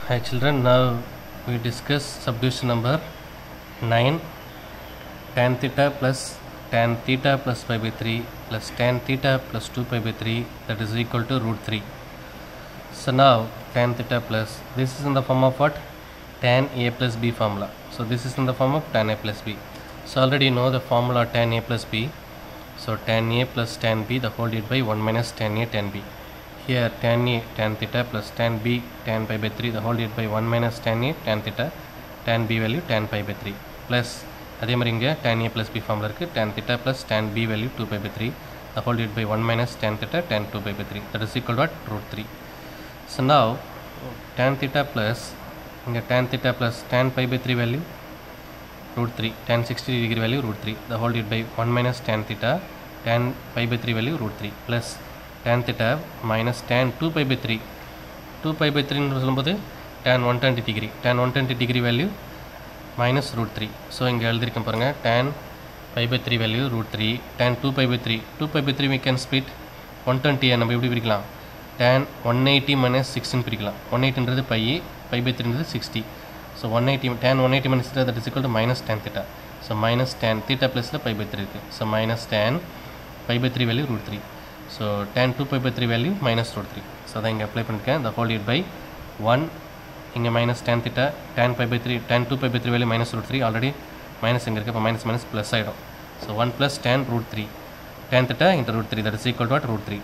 Hi children, now we discuss subdivision number 9 tan theta plus tan theta plus pi by 3 plus tan theta plus 2 pi by 3 that is equal to root 3. So now tan theta plus this is in the form of what? Tan a plus b formula. So this is in the form of tan a plus b. So already you know the formula tan a plus b. So tan a plus tan b the whole divided by 1 minus tan a tan b. Here tan a tan theta plus tan b tan pi by 3 the whole divided by 1 minus tan a tan theta tan b value tan pi by 3 plus அதே மாதிரி இங்கே tan a plus b ஃபார்மில் இருக்குது tan theta plus tan b value 2 pi by 3 the whole divided by 1 minus tan theta tan 2 pi by 3 that is equal to what root 3 so now tan theta plus இங்கே tan theta plus tan pi by 3 value root 3 tan 60 degree value root 3 the whole divided by 1 minus tan theta tan pi by 3 value root 3 plus tan theta minus tan 2 pi by 3 2 pi by 3 ன்னு சொல்லும்போது tan 120 degree tan 120 degree value minus root 3 so இங்கே எழுதியிருக்கேன் பாருங்கள் tan pi by 3 value root 3 tan 2 pi by 3 2 pi by 3 we can split 120 -ஐ நம்ம எப்படி பிரிக்கலாம் tan 180 minus 6 ன்னு பிரிக்கலாம் 180ன்றது pi pi by 3ன்றது 60 so 180 tan 180 minus theta that is equal to minus tan theta so minus tan theta plusல pi by 3 இருக்குது so minus tan pi by 3 value root 3 so tan 2 pi by 3 value minus root 3 so அதை இங்கே apply பண்ணியிருக்கேன் the whole divided by 1 இங்கே minus tan theta tan pi by 3 tan 2 pi by 3 value minus root three already minus இங்கே இருக்குது இப்போ minus minus plus ஆகிடும் so one plus tan root three tan theta into root three that is equal to what root three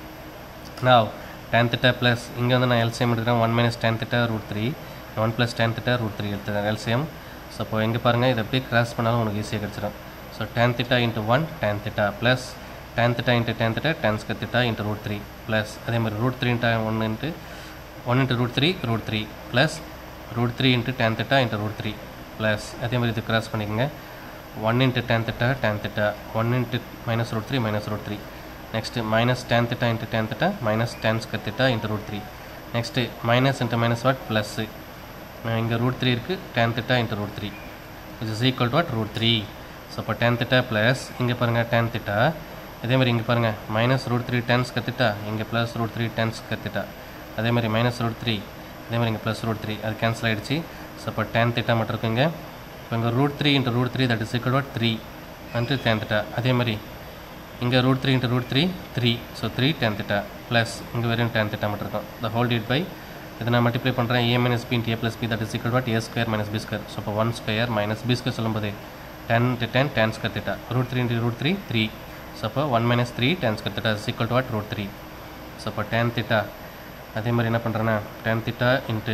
now tan theta plus இங்கே வந்து நான் LCM எடுக்கிறேன் one minus tan theta root three one plus tan theta root three எடுத்துக்கிறேன் LCM so இப்போ எங்கே பாருங்கள் இதை எப்படி கிராஸ் பண்ணாலும் உனக்கு ஈஸியாக கிடச்சிடும் so tan theta into one tan theta plus tan theta into tan theta tan square theta into root three plus அதே மாதிரி root three into one into one into root three root three plus root three into tan theta into root three plus அதே மாதிரி இது cross பண்ணிக்கோங்க one into tan theta tan theta one into minus root three minus root three next minus tan theta into tan theta minus tan square theta into root three next minus into minus what plus இங்கே root three இருக்குது tan theta into root three it is equal to what root three so இப்போ tan theta plus இங்கே பாருங்கள் tan theta அதே மாதிரி இங்கே பாருங்கள் minus root three tan square theta இங்கே plus root three tan square theta அதே மாதிரி மைனஸ் ரூட் த்ரீ அதே மாதிரி இங்கே ப்ளஸ் ரூட் த்ரீ அது கேன்சல் ஆகிடுச்சு ஸோ இப்போ டேன் திட்டா மட்டும் இருக்குங்க இப்போ இங்கே root three into root three that is equal to three வந்துட்டு டேன் திட்டா அதே மாதிரி இங்கே root three into root three three so three tan theta plus இங்கே வெறும் டேன் திட்டா மட்டும் இருக்கும் த ஹோல் டிட் பை இதை நான் மல்டிப்ளை பண்ணுறேன் A minus B into A plus B that is equal to A square minus B square so இப்போ one square minus B square சொல்லும்போது tan to tan tan square theta root three into root three three so அப்போ one minus three tan square theta is equal to what root three so இப்போ tan theta அதே மாதிரி என்ன பண்ணுறேன்னா tan theta into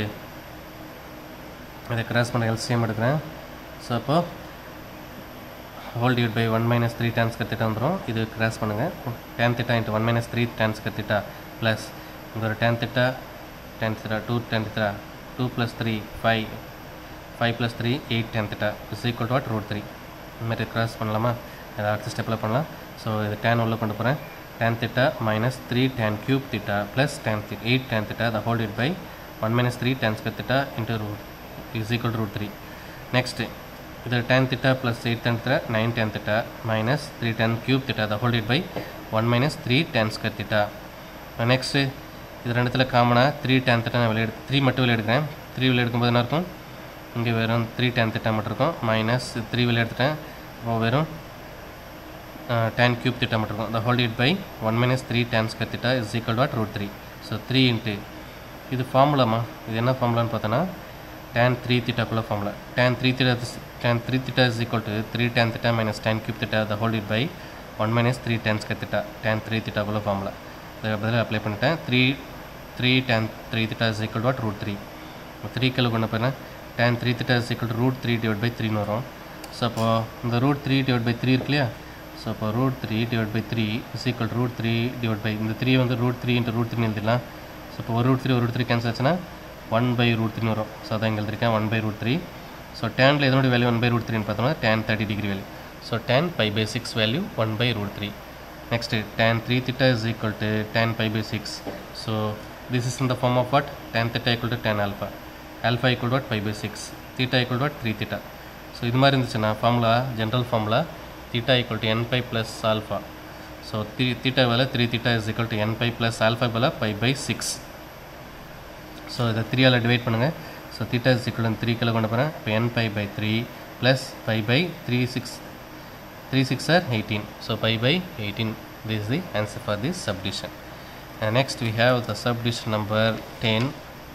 இதை cross பண்ண LCM எடுக்கிறேன் so அப்போ whole divide by one minus three tan square theta வந்துடும் இது கிராஸ் பண்ணுங்கள் tan theta into one minus three tan square theta plus இங்கே ஒரு tan theta tan theta two tan theta two plus three five five plus three eight tan theta is equal to what root three இதுமாதிரி cross பண்ணலாமா இதை அடுத்த ஸ்டெப்பில் பண்ணலாம் so இது tan உள்ளே கொண்டு போகிறேன் tan theta minus 3 tan cube theta plus tan theta 8 tan theta the whole divided by 1 minus 3 tan square theta into root is equal to root 3 next இது tan theta plus 8 tan theta 9 tan theta minus 3 tan cube theta the whole divided by 1 minus 3 tan square theta next இது ரெண்டுத்தில் காமனாக three tan திட்டா நான் வெளியே three மட்டும் வெளியே எடுக்கிறேன் three வெளியே எடுக்கும்போது என்ன இருக்கும் இங்கே வெறும் த்ரீ டேன் திட்டா மட்டும் இருக்கும் மைனஸ் த்ரீ வெளியே எடுத்துட்டேன் வெறும் tan cube theta மட்டும் இருக்கும் the whole divided by 1 minus 3 tan square theta is equal to what root 3 so 3 into இது ஃபார்முலாமா இது என்ன ஃபார்முலான்னு பார்த்தோன்னா tan 3 theta குள்ள formula tan 3 theta is, tan 3 theta is equal to 3 tan theta minus tan cube theta the whole divided by 1 minus 3 tan square theta tan 3 theta குள்ள formula இதை பதிலாக apply பண்ணிட்டேன் 3 3 tan 3 theta is equal to what root 3 three கல் பண்ண போனால் tan 3 theta is equal to root 3 divided by 3 வரும் so அப்போ இந்த root 3 divided by 3 இருக்கு இல்லையா ஸோ அப்போ root three divide by three is equal root three divide by இந்த த்ரீ வந்து root three into root three எழுதிடலாம் ஸோ இப்போ ஒரு ரூட் த்ரீ ஒரு ரூட் த்ரீ கேன்சல் ஆச்சுன்னா ஒன் பை ரூட் த்ரீ வரும் ஸோ அதான் இங்கே எழுதிருக்கேன் one by root three so டேனில் எதனுடைய வேல்யூ ஒன் பை ரூட் த்ரீன்னு பார்த்தோம்னா tan thirty degree value so tan pi by six value one by root three next tan three theta is equal to tan pi by six so this is in the form of what tan theta equal to tan alpha alpha equal to what pi by six theta equal to what three theta so இது மாதிரி இருந்துச்சுன்னா formula general formula theta equal to n pi plus alpha. So th theta value 3 theta is equal to n pi plus alpha value pi by 6. So இதை த்ரீயால் divide பண்ணுங்கள் so theta is equal three கிலோ கொண்டு போகிறேன் இப்போ n pi by three plus pi by three six three six are eighteen so pi by eighteen this is the answer for this subdivision and next we have the subdivision number 10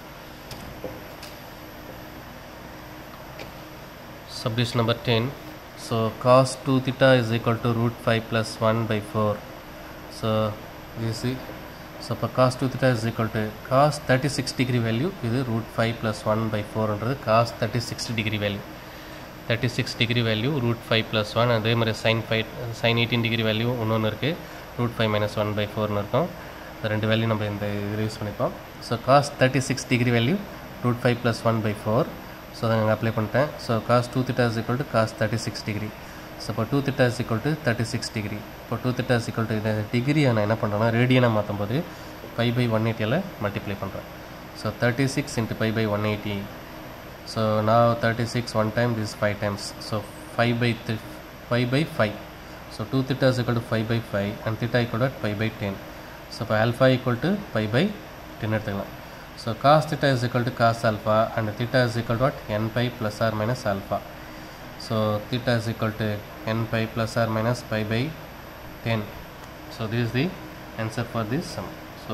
subdivision number 10 so cos 2 theta is equal to root 5 plus 1 by 4 so you see so இப்போ cos 2 theta is equal to cos 36 degree value இது root 5 plus 1 by 4 ன்றது cos 36 degree value 36 degree value root 5 plus 1 அதே மாதிரி sin 5 sin 18 degree value இன்னொன்று இருக்குது root 5 minus 1 by 4 இருக்கும் இந்த ரெண்டு வேல்யூ நம்ம இந்த இது யூஸ் பண்ணிப்போம் so cos 36 degree value root 5 plus 1 by 4 so அதை நாங்கள் அப்ளை பண்ணிட்டேன் so cos 2 theta is equal to cos 36 degree so இப்போ two theta is equal to thirty six degree இப்போ two theta is equal to இந்த டிகிரியை நான் என்ன பண்ணுறேன்னா ரேடியனாக மாற்றும் போது ஃபைவ் பை ஒன் எயிட்டியில் மல்டிப்ளை பண்ணுறேன் so thirty six into five by one eighty So now 36 one time this is 5 times. So 5 by th 5 by 5. So 2 theta is equal to 5 by 5 and theta equal to 5 by 10. So for alpha equal to 5 by 10 எடுத்துக்கலாம். So cos theta is equal to cos alpha and theta is equal to what? n pi plus or minus alpha. So theta is equal to n pi plus or minus pi by 10. So this is the answer for this sum. So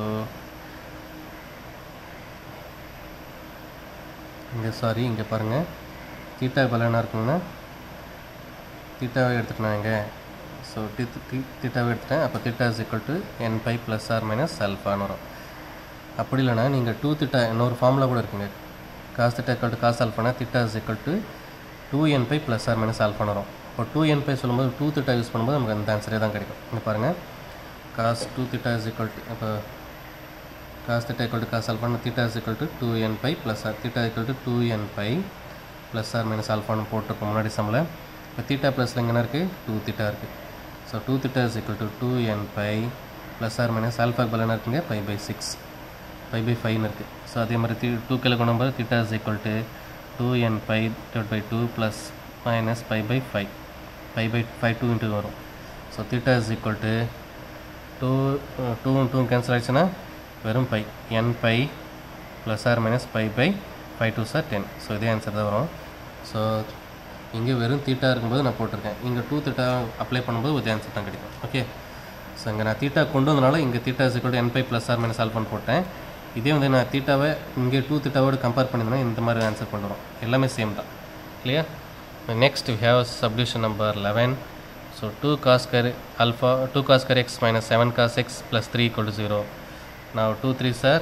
இங்கே sorry இங்கே பாருங்கள் theta பதில் என்ன இருக்குங்கன்னா தீட்டாவை எடுத்துக்கலாம் இங்கே so D தீட்டாவை எடுத்துட்டேன் அப்போ theta is equal to n pi plus or minus அல்ஃபான்னு வரும் அப்படி இல்லைனா நீங்கள் டூ திட்டா இன்னொரு ஃபார்முலா கூட இருக்குங்க cos theta equal to cos ஆல்ஃபானா theta is equal to two n pi plus or minus ஆல்ஃபான்னு வரும் இப்போ டூ என் பை சொல்லும்போது டூ திட்டா யூஸ் பண்ணும்போது நமக்கு அந்த ஆன்சரே தான் கிடைக்கும் இங்கே பாருங்கள் cos two theta is equal to இப்போ cos theta equal to cos alpha and theta is equal to 2n pi plus r theta equal to 2n pi plus r minus alpha னு போட்டிருக்கோம் முன்னாடி சம்மில் இப்போ தீட்டா ப்ளஸில் எங்கே இருக்குது two theta இருக்குது so two theta is equal to two n pi plus or minus alpha பதில் என்ன இருக்குங்க five pi six five pi ஃபைவ்னு இருக்குது ஸோ அதே மாதிரி தி டூ கிலோ கொண்டு போது theta is equal to two n pi divide by two plus minus five pi five five pi five two into வரும் so theta is equal to two two two cancel ஆயிடுச்சுன்னா வெறும் pi n pi plus or minus pi by five two sir ten so இதே answer தான் வரும் so இங்கே வெறும் theta இருக்கும்போது நான் போட்டிருக்கேன் இங்கே டூ தீட்டா அப்ளை பண்ணும்போது இதே ஆன்சர் தான் கிடைக்கும் ஓகே ஸோ இங்கே நான் தீட்டா கொண்டு வந்தனால இங்கே theta is n pi plus or minus ஆல்ஃபான்னு போட்டேன் இதே வந்து நான் தீட்டாவை இங்கே டூ தீட்டாவோடு கம்பேர் பண்ணியிருந்தேன்னா இந்த மாதிரி ஆன்சர் கொண்டு வரும் எல்லாமே சேம் தான் clear next we have substitution number eleven so two cos கர் அல்ஃபா டூ காஸ் கர் x minus seven cos x plus three equal to zero now 2 3s are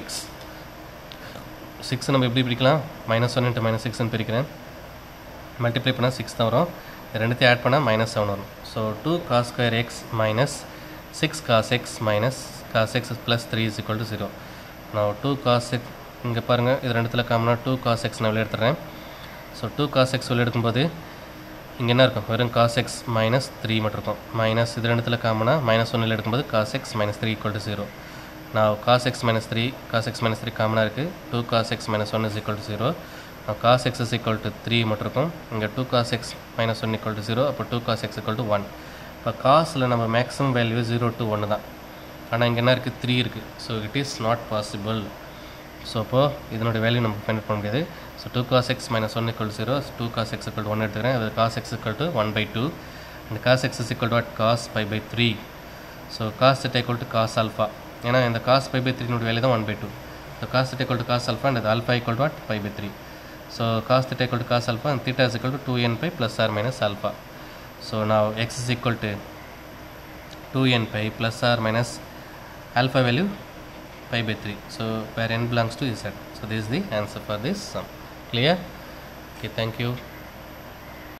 6 6 நம்ம எப்படி பிரிக்கலாம் மைனஸ் ஒன் இன்ட்டு மைனஸ் சிக்ஸ்னு பிரிக்கிறேன் multiply பண்ணால் six தான் வரும் ரெண்டுத்தையும் ஆட் பண்ணால் மைனஸ் செவன் வரும் so two cos square x minus six cos x minus cos x plus three is equal to zero நான் டூ காஸ் எக்ஸ் இங்கே பாருங்கள் இது ரெண்டுத்தில் காமனாக டூ காஸ் எக்ஸ் நான் வெளியே எடுத்துறேன் ஸோ டூ காஸ் எக்ஸ் வெளியே எடுக்கும்போது இங்கே என்ன இருக்கும் வெறும் காஸ் எக்ஸ் மைனஸ் த்ரீ மட்டும் இருக்கும் மைனஸ் இது ரெண்டுத்தில் காமனாக மைனஸ் ஒன்னில் எடுக்கும்போது cos x minus three equal to zero now cos x minus 3 cos x minus 3 காமனாக இருக்குது 2 cos x minus 1 is equal to 0 now cos x is equal to 3 மட்டும் இருக்கும் இங்கே 2 cos x minus 1 equal to 0 அப்போ 2 cos x equal to 1 இப்போ காஸில் நம்ம maximum value 0 to 1 தான் ஆனால் இங்கே என்ன இருக்குது 3 இருக்குது so it is not possible so அப்போது இதனுடைய வேல்யூ நம்ம ஃபைண்ட் பண்ண முடியாது so two cos x minus one equal to 0 two cos x equal to 1 எடுத்துக்கிறேன் அது cos x equal to 1 by 2 and cos x is equal to what cos pi by 3 so cos theta equal to cos alpha ஏன்னா இந்த cos pi by த்ரீனுடைய value தான் one by two so cos theta equal to cos alpha and alpha equal to what five pi three so cos theta equal to cos alpha and theta is equal to two n pi plus or minus alpha so நான் x is equal to two n pi plus or minus alpha value five pi three so where n belongs to Z so this the answer for this sum clear okay thank you